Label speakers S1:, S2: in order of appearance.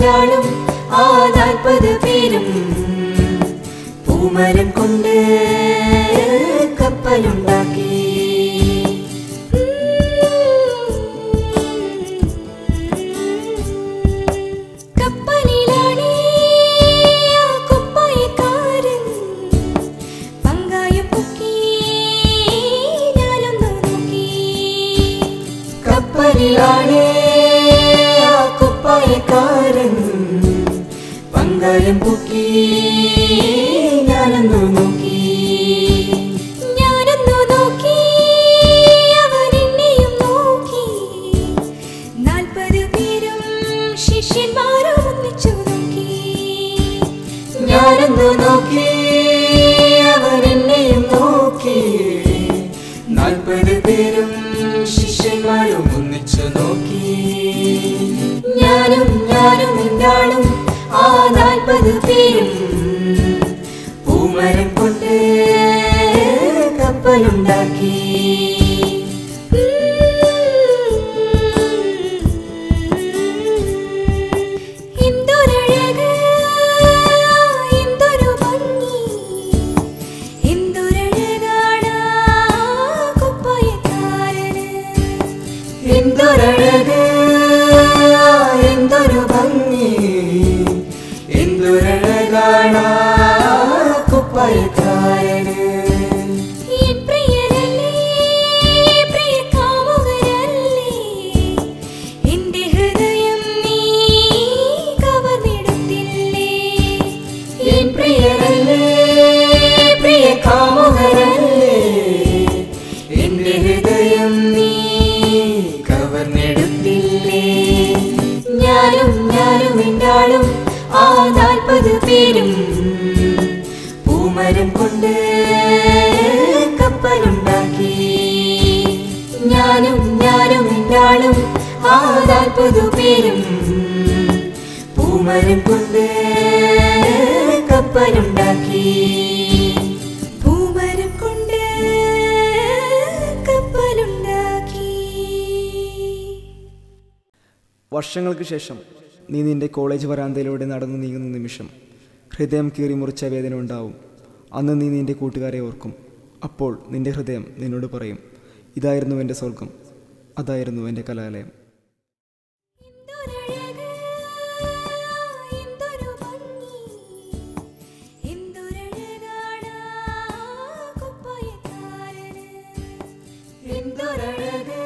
S1: ഞാനും ആ നാൽപ്പത് പേരും പൂമരം കൊണ്ട് കപ്പലുണ്ടാക്കി കപ്പലിലാണേ ആ കുപ്പായക്കാരൻ പങ്കായം പൊക്കി ഞാനൊന്നു നോക്കി കപ്പലിലാണേ ആ കുപ്പായക്കാരൻ പങ്കായം പൊക്കി ഞാനൊന്നു നോക്കി ഞാനൊന്നു നോക്കി അവൻ എന്നെയും നോക്കി നാൽപ്പത് പേരും ശിഷ്യന്മാരും ഒന്നിച്ചു നോക്കി ഞാനൊന്നു നോക്കി അവൻ എന്നെയും നോക്കി നാൽപ്പത് പേരും ശിഷ്യന്മാരും ഒന്നിച്ചു നോക്കി ഞാനും ഞാനും എന്നാളും ആ നാൽപ്പത് പേരും പൂമരം കൊണ്ട് കപ്പലുണ്ടാക്കി എന്തൊരഴക് എന്തൊരു ഭംഗി എന്തൊരഴകാണ് കുപ്പായക്കാരന് എന്തൊരഴക് എന്തൊരു ഭംഗി എന്തൊരഴകാണ് കുപ്പായക്കാരന് എൻ പ്രിയനല്ലേ പ്രിയ കാമുകനല്ലേ എന്റെ ഹൃദയം നീ കവർന്നെടുത്തില്ലേ എൻ പ്രിയനല്ലേ പ്രിയ കാമുകനല്ലേ എന്റെ ഹൃദയം നീ കവർന്നെടുത്തില്ലേ ഞാനും ഞാനും എന്നാളും ആ നാൽപ്പത് പേരും പൂമരം കൊണ്ട് കപ്പലുണ്ടാക്കി ഞാനും ഞാനും എന്നാളും ആ നാൽപ്പത് പേരും പൂമരം കൊണ്ട് കപ്പലുണ്ടാക്കി പൂമരം കൊണ്ട് കപ്പലുണ്ടാക്കി
S2: വർഷങ്ങൾക്ക് ശേഷം നീ നിന്റെ കോളേജ് വരാന്തയിലൂടെ നടന്നു നീങ്ങുന്ന നിമിഷം ഹൃദയം കീറി മുറിച്ച വേദന ഉണ്ടാവും അന്ന് നീ നിന്റെ കൂട്ടുകാരെ ഓർക്കും അപ്പോൾ നിന്റെ ഹൃദയം നിന്നോട് പറയും ഇതായിരുന്നു എൻ്റെ സ്വർഗം അതായിരുന്നു എൻ്റെ കലാലയം
S1: എന്തൊരഴക് എന്തൊരു ഭംഗി എന്തൊരഴകാണ് കുപ്പായക്കാരന് എന്തൊരഴക്